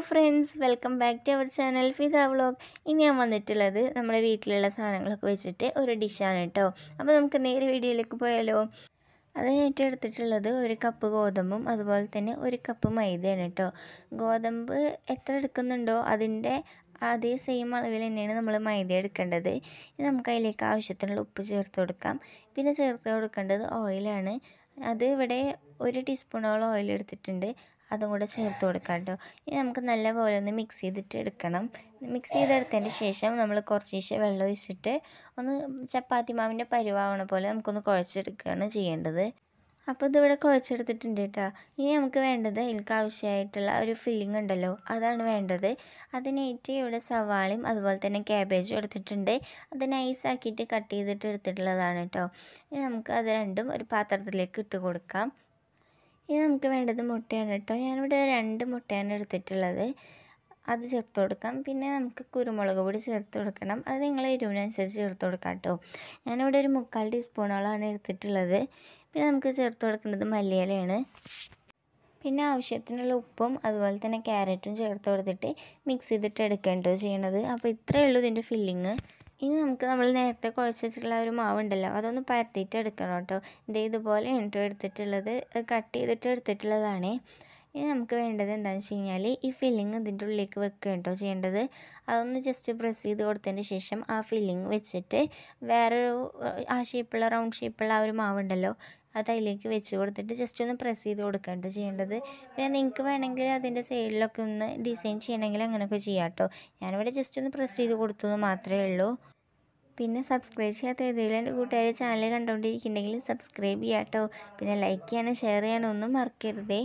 friends welcome back to അവർ channel Fida vlog ഇനി ഞാൻ വന്നിട്ടുള്ളത് നമ്മുടെ വീട്ടിലുള്ള സാധനങ്ങളൊക്കെ വെച്ചിട്ട് ഒരു ഡിഷാണ് കേട്ടോ അപ്പോൾ നമുക്ക് നേരെ വീഡിയോയിലേക്ക് പോയാലോ അതിനായിട്ട് എടുത്തിട്ടുള്ളത് ഒരു കപ്പ് ഗോതമ്പും അതുപോലെ തന്നെ ഒരു കപ്പ് മൈദയാണ് കേട്ടോ ഗോതമ്പ് എത്ര എടുക്കുന്നുണ്ടോ അതിൻ്റെ അതേ സെയിം അളവിൽ തന്നെയാണ് നമ്മൾ മൈദ എടുക്കേണ്ടത് ഇനി നമുക്ക് അതിലേക്ക് ആവശ്യത്തിനുള്ള ഉപ്പ് ചേർത്ത് കൊടുക്കാം പിന്നെ ചേർത്ത് കൊടുക്കേണ്ടത് ഓയിലാണ് അത് ഇവിടെ ഒരു ടീസ്പൂണോളം ഓയിൽ എടുത്തിട്ടുണ്ട് അതും കൂടെ ചേർത്ത് കൊടുക്കാം കേട്ടോ ഇനി നമുക്ക് നല്ലപോലെ ഒന്ന് മിക്സ് ചെയ്തിട്ട് എടുക്കണം മിക്സ് ചെയ്തെടുത്തതിന് ശേഷം നമ്മൾ കുറച്ച് ശേഷം വെള്ളം ഒഴിച്ചിട്ട് ഒന്ന് ചപ്പാത്തി മാവിൻ്റെ പരുവാവണ പോലെ നമുക്കൊന്ന് കുഴച്ചെടുക്കുകയാണ് ചെയ്യേണ്ടത് അപ്പോൾ ഇതിവിടെ കുഴച്ചെടുത്തിട്ടുണ്ട് കേട്ടോ ഇനി നമുക്ക് വേണ്ടത് ഇതിലേക്ക് ആവശ്യമായിട്ടുള്ള ഒരു ഫില്ലിംഗ് ഉണ്ടല്ലോ അതാണ് വേണ്ടത് അതിനായിട്ട് ഇവിടെ സവാളയും അതുപോലെ തന്നെ ക്യാബേജും എടുത്തിട്ടുണ്ട് അത് നൈസാക്കിയിട്ട് കട്ട് ചെയ്തിട്ട് എടുത്തിട്ടുള്ളതാണ് കേട്ടോ ഇനി നമുക്ക് അത് രണ്ടും ഒരു പാത്രത്തിലേക്ക് ഇട്ട് കൊടുക്കാം ഇനി നമുക്ക് വേണ്ടത് മുട്ടയാണ് കേട്ടോ ഞാനിവിടെ രണ്ട് മുട്ടയാണ് എടുത്തിട്ടുള്ളത് അത് ചേർത്ത് കൊടുക്കാം പിന്നെ നമുക്ക് കുരുമുളക് പൊടി ചേർത്ത് കൊടുക്കണം അത് നിങ്ങൾ എരിവിനനുസരിച്ച് ചേർത്ത് കൊടുക്കാം കേട്ടോ ഞാനിവിടെ ഒരു മുക്കാൽ ടീസ്പൂണോളാണ് എടുത്തിട്ടുള്ളത് പിന്നെ നമുക്ക് ചേർത്ത് കൊടുക്കേണ്ടത് മല്ലിയിലയാണ് പിന്നെ ആവശ്യത്തിനുള്ള ഉപ്പും അതുപോലെ തന്നെ ക്യാരറ്റും ചേർത്ത് കൊടുത്തിട്ട് മിക്സ് ചെയ്തിട്ട് എടുക്കേണ്ടോ ചെയ്യണത് അപ്പോൾ ഇത്രയേ ഉള്ളൂ ഇതിൻ്റെ ഫില്ലിങ് ഇനി നമുക്ക് നമ്മൾ നേരത്തെ കുഴച്ച് വെച്ചിട്ടുള്ള ഒരു മാവുണ്ടല്ലോ അതൊന്ന് പരത്തിയിട്ട് എടുക്കണം കേട്ടോ ഇത് ഇതുപോലെ കേട്ടോ എടുത്തിട്ടുള്ളത് കട്ട് ചെയ്തിട്ട് എടുത്തിട്ടുള്ളതാണ് ഇനി നമുക്ക് വേണ്ടത് എന്താണെന്ന് വെച്ച് കഴിഞ്ഞാൽ ഈ ഫില്ലിങ് ഇതിൻ്റെ ഉള്ളിലേക്ക് വെക്കുക കേട്ടോ ചെയ്യേണ്ടത് അതൊന്ന് ജസ്റ്റ് പ്രസ് ചെയ്ത് കൊടുത്തതിന് ശേഷം ആ ഫില്ലിങ് വെച്ചിട്ട് വേറൊരു ആ ഷേപ്പുള്ള റൗണ്ട് ഷേപ്പുള്ള ആ ഒരു മാവുണ്ടല്ലോ അത് അതിലേക്ക് വെച്ച് കൊടുത്തിട്ട് ജസ്റ്റ് ഒന്ന് പ്രസ് ചെയ്ത് കൊടുക്കേണ്ടത് ചെയ്യേണ്ടത് പിന്നെ നിങ്ങൾക്ക് വേണമെങ്കിൽ അതിൻ്റെ സൈഡിലൊക്കെ ഒന്ന് ഡിസൈൻ ചെയ്യണമെങ്കിൽ അങ്ങനെയൊക്കെ ചെയ്യാം കേട്ടോ ഞാനിവിടെ ജസ്റ്റ് ഒന്ന് പ്രസ് ചെയ്ത് കൊടുത്തത് മാത്രമേ ഉള്ളൂ പിന്നെ സബ്സ്ക്രൈബ് ചെയ്യാത്ത ഏതെങ്കിലും എൻ്റെ കൂട്ടുകാർ ചാനൽ കണ്ടുകൊണ്ടിരിക്കുന്നുണ്ടെങ്കിൽ സബ്സ്ക്രൈബ് ചെയ്യാം കേട്ടോ പിന്നെ ലൈക്ക് ചെയ്യാനും ഷെയർ ചെയ്യാനും ഒന്നും മറക്കരുതേ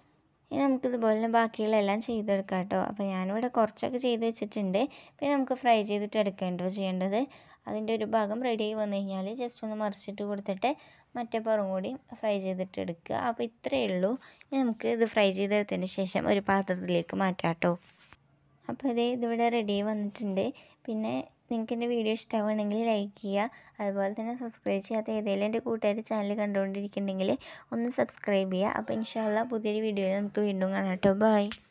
ഇനി നമുക്കിതുപോലെ ബാക്കിയുള്ള എല്ലാം ചെയ്തെടുക്കാം കേട്ടോ അപ്പോൾ ഞാനിവിടെ കുറച്ചൊക്കെ ചെയ്ത് വെച്ചിട്ടുണ്ട് പിന്നെ നമുക്ക് ഫ്രൈ ചെയ്തിട്ട് എടുക്കേണ്ടോ ചെയ്യേണ്ടത് അതിൻ്റെ ഒരു ഭാഗം റെഡി ആയി വന്നു കഴിഞ്ഞാൽ ജസ്റ്റ് ഒന്ന് മറിച്ചിട്ട് കൊടുത്തിട്ട് മറ്റേ പുറം കൂടി ഫ്രൈ ചെയ്തിട്ട് എടുക്കുക അപ്പോൾ ഇത്രയേ ഉള്ളൂ ഇനി നമുക്ക് ഇത് ഫ്രൈ ചെയ്തെടുത്തതിന് ശേഷം ഒരു പാത്രത്തിലേക്ക് മാറ്റാം കേട്ടോ അപ്പോൾ ഇതേ ഇതിവിടെ റെഡി ആയി വന്നിട്ടുണ്ട് പിന്നെ നിങ്ങൾക്ക് എൻ്റെ വീഡിയോ ഇഷ്ടമാണെങ്കിൽ ലൈക്ക് ചെയ്യുക അതുപോലെ തന്നെ സബ്സ്ക്രൈബ് ചെയ്യാത്ത ഏതെങ്കിലും എൻ്റെ കൂട്ടുകാർ ചാനൽ കണ്ടുകൊണ്ടിരിക്കുന്നുണ്ടെങ്കിൽ ഒന്ന് സബ്സ്ക്രൈബ് ചെയ്യുക അപ്പോൾ ഇൻഷാല്ല പുതിയൊരു വീഡിയോയിൽ നമുക്ക് വീണ്ടും കാണാം കേട്ടോ ബൈ